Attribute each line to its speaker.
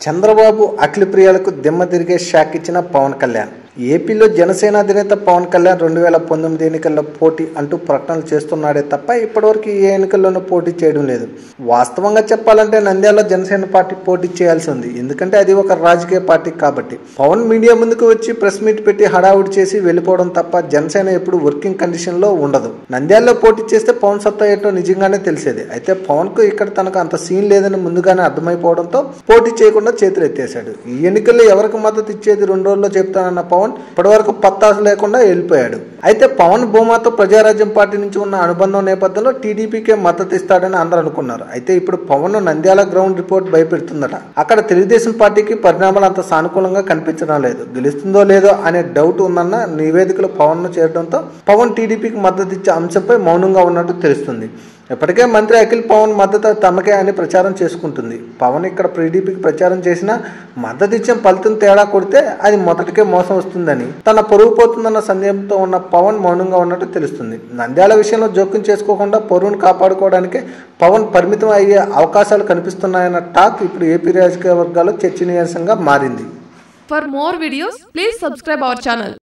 Speaker 1: చంద్రబాబు అఖిల ప్రియాలకు దిమ్మ తిరిగే షాక్ ఇచ్చిన పవన్ కళ్యాణ్ ఏపీలో జనసేన అధినేత పవన్ కళ్యాణ్ రెండు వేల పంతొమ్మిది ఎన్నికల్లో పోటీ అంటూ ప్రకటనలు చేస్తున్నాడే తప్ప ఇప్పటివరకు ఏ ఎన్నికల్లోనూ పోటీ చేయడం లేదు వాస్తవంగా చెప్పాలంటే నంద్యాలలో జనసేన పార్టీ పోటీ చేయాల్సి ఉంది ఎందుకంటే అది ఒక రాజకీయ పార్టీ కాబట్టి పవన్ మీడియా ముందుకు వచ్చి ప్రెస్ మీట్ పెట్టి హడావుడి చేసి వెళ్ళిపోవడం తప్ప జనసేన ఎప్పుడు వర్కింగ్ కండిషన్ లో ఉండదు నంద్యాలలో పోటీ చేస్తే పవన్ సత్తా ఏంటో నిజంగానే తెలిసేది అయితే పవన్ కు ఇక్కడ తనకు అంత సీన్ లేదని ముందుగానే అర్థమైపోవడంతో పోటీ చేయకుండా చేతులు ఎత్తేశాడు ఈ ఎన్నికల్లో ఎవరికి మద్దతు ఇచ్చేది రెండు రోజుల్లో చెప్తానన్న పవన్ ఇప్పటివరకు పత్తాసు లేకుండా వెళ్ళిపోయాడు అయితే పవన్ భూమాతో ప్రజారాజ్యం పార్టీ నుంచి ఉన్న అనుబంధం నేపథ్యంలో టీడీపీకే మద్దతు ఇస్తాడని అందరూ అనుకున్నారు అయితే ఇప్పుడు పవన్ నంద్యాల గ్రౌండ్ రిపోర్ట్ భయపెడుతుందట అక్కడ తెలుగుదేశం పార్టీకి పరిణామాలు అంత సానుకూలంగా కనిపించడం లేదు గెలుస్తుందో లేదో అనే డౌట్ ఉందన్న నివేదికలు పవన్ ను చేరడంతో పవన్ టీడీపీకి మద్దతు ఇచ్చే అంశంపై మౌనంగా ఉన్నట్టు తెలుస్తుంది ఇప్పటికే మంత్రి అఖిల్ పవన్ మద్దతు తమకే అని ప్రచారం చేసుకుంటుంది పవన్ ఇక్కడ టీడీపీకి ప్రచారం చేసినా మద్దతు ఇచ్చే ఫలితం తేడా కొడితే అది మొదటికే మోసం వస్తుందని తన పరువు పోతుందన్న సందేహంతో ఉన్న పవన్ మౌనంగా ఉన్నట్టు తెలుస్తుంది నంద్యాల విషయంలో జోక్యం చేసుకోకుండా పరువును కాపాడుకోవడానికి పవన్ పరిమితం అయ్యే అవకాశాలు కనిపిస్తున్నాయన్న టాక్ ఇప్పుడు ఏపీ రాజకీయ వర్గాల్లో చర్చనీయాంశంగా మారింది
Speaker 2: For more videos, please subscribe our channel.